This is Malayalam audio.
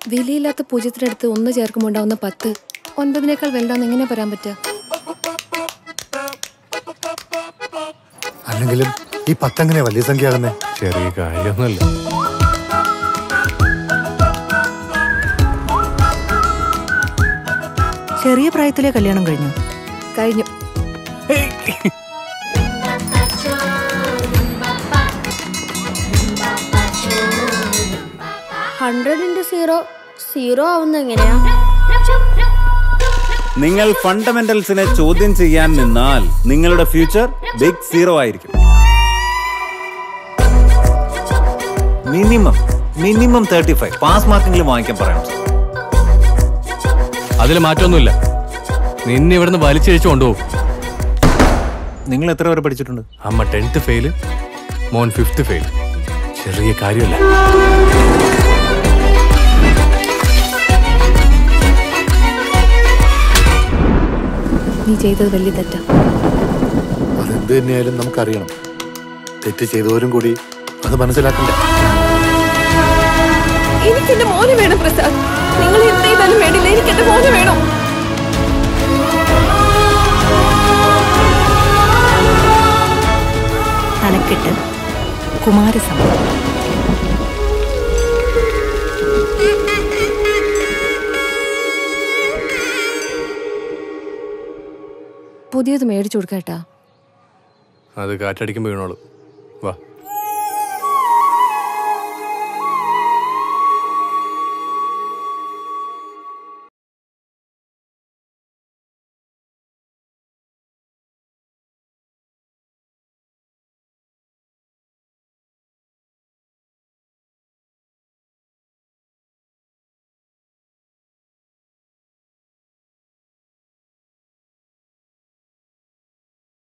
വിലയില്ലാത്ത പൂജ്യത്തിനടുത്ത് ഒന്ന് ചേർക്കുമ്പോൾ ഉണ്ടാവുന്ന പത്ത് ഒൻപതിനേക്കാൾ വലുതാന്ന് എങ്ങനെ പറയാൻ പറ്റുക അല്ലെങ്കിലും ഈ പത്തെങ്ങനെ വലിയ സംഖ്യ ആകുന്നേ ചെറിയ കാര്യമൊന്നുമല്ല ചെറിയ പ്രായത്തിലെ കല്യാണം കഴിഞ്ഞു കഴിഞ്ഞു ഹൺഡ്രഡ് ഇൻറ്റു സീറോ സീറോ ആവുന്ന എങ്ങനെയാ നിങ്ങൾ ഫണ്ടമെന്റൽസിനെ ചോദ്യം ചെയ്യാൻ നിന്നാൽ നിങ്ങളുടെ ഫ്യൂച്ചർ ബിഗ് സീറോ ആയിരിക്കും minimum minimum thirty five pass മാർക്കെങ്കിലും വാങ്ങിക്കാൻ പറയണം സർ. അതിൽ മാറ്റമൊന്നുമില്ല നിന്നെ ഇവിടുന്ന് വലിച്ചഴിച്ചു കൊണ്ടുപോകും നിങ്ങൾ എത്ര വരെ പഠിച്ചിട്ടുണ്ട് അമ്മ ടെൻത്ത് ഫെയില് മോൻ ഫിഫ്ത്ത് ഫെയിൽ ചെറിയ കാര്യമല്ല നീ ചെയ്തത് വലിയ തെറ്റാ അതെന്ത് തന്നെയായാലും നമുക്കറിയണം തെറ്റ് ചെയ്തവരും കൂടി അത് മനസ്സിലാക്കണ്ടേ എനിക്ക് എന്റെ മോനെ വേണം പ്രസാദ് നിങ്ങൾ എന്ത് ചെയ്താലും വേണ്ടില്ല എനിക്ക് എന്റെ മോനെ വേണം തലക്കെട്ട് കുമാരസംഭവം പുതിയത് മേടിച്ചു കൊടുക്കട്ടാ അത് കാറ്റടിക്കുമ്പോൾ വീണോളൂ വാ